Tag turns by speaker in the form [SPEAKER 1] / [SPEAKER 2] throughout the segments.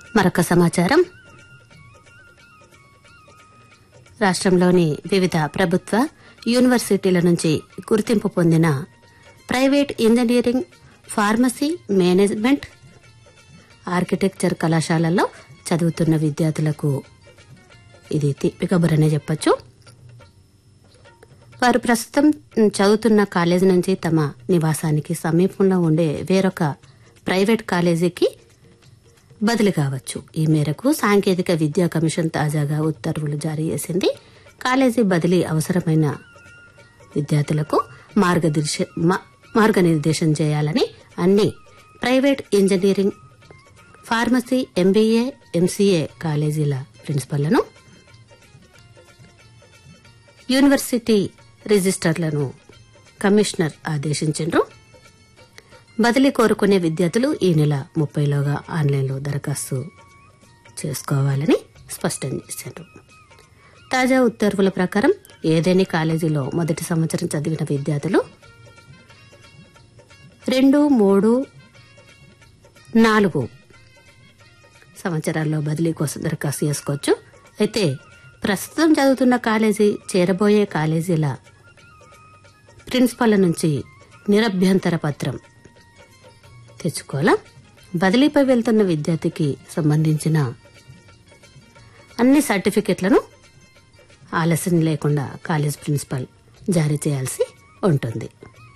[SPEAKER 1] మరొక సమాచారం రాష్ట్రంలోని వివిధ ప్రభుత్వ యూనివర్సిటీల నుంచి గుర్తింపు పొందిన private engineering pharmacy management architecture కళాశాలల్లో చదువుతున్న విద్యార్థులకు ఇది తిప్పి కబురనే చెప్పొచ్చు వారు ప్రస్తుతం చదువుతున్న కాలేజీ నుంచి తమ నివాసానికి సమీపంలో ఉండే వేరొక ప్రైవేట్ కాలేజీకి బదిలీ కావచ్చు ఈ మేరకు సాంకేతిక విద్యా కమిషన్ తాజాగా ఉత్తర్వులు జారీ చేసింది కాలేజీ బదిలీ అవసరమైన విద్యార్థులకు మార్గదర్శ మా- మార్గనిర్దేశం చేయాలని అన్ని private engineering pharmacy MBA MCA కాలేజీల ప్రిన్సిపల్లను యూనివర్సిటీ రిజిస్టర్లను కమిషనర్ ఆదేశించారు బదిలీ కోరుకునే విద్యార్థులు ఈ నెల ముప్పైలోగా ఆన్లైన్లో దరఖాస్తు చేసుకోవాలని స్పష్టం చేశారు తాజా ఉత్తర్వుల ప్రకారం ఏదేని కాలేజీలో మొదటి సంవత్సరం చదివిన విద్యార్థులు రెండు మూడు నాలుగు సంవత్సరాల్లో బదిలీ కోసం దరఖాస్తు చేసుకోవచ్చు అయితే ప్రస్తుతం చదువుతున్న కాలేజీ చేరబోయే కాలేజీల ప్రిన్సిపాల్ నుంచి నిరభ్యంతర పత్రం తెచ్చుకోవాలా బదిలీపై వెళ్తున్న విద్యార్థికి సంబంధించిన అన్ని సర్టిఫికెట్లను ఆలస్యం లేకుండా కాలేజ్ ప్రిన్సిపల్ జారీ చేయాల్సి ఉంటుంది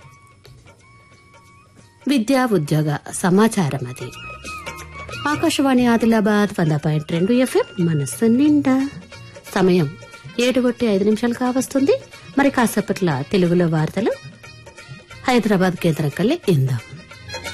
[SPEAKER 1] విద్యా ఉద్యోగ సమాచారం అది ఆకాశవాణి ఆదిలాబాద్ వంద పాయింట్ రెండు ఎఫ్ఎం మనస్సు నిండా సమయం ఏడు కొట్టి ఐదు నిమిషాలు కావస్తుంది మరి కాసేపట్ల తెలుగులో వార్తలు హైదరాబాద్ కేంద్రం కల్లి ఇందాం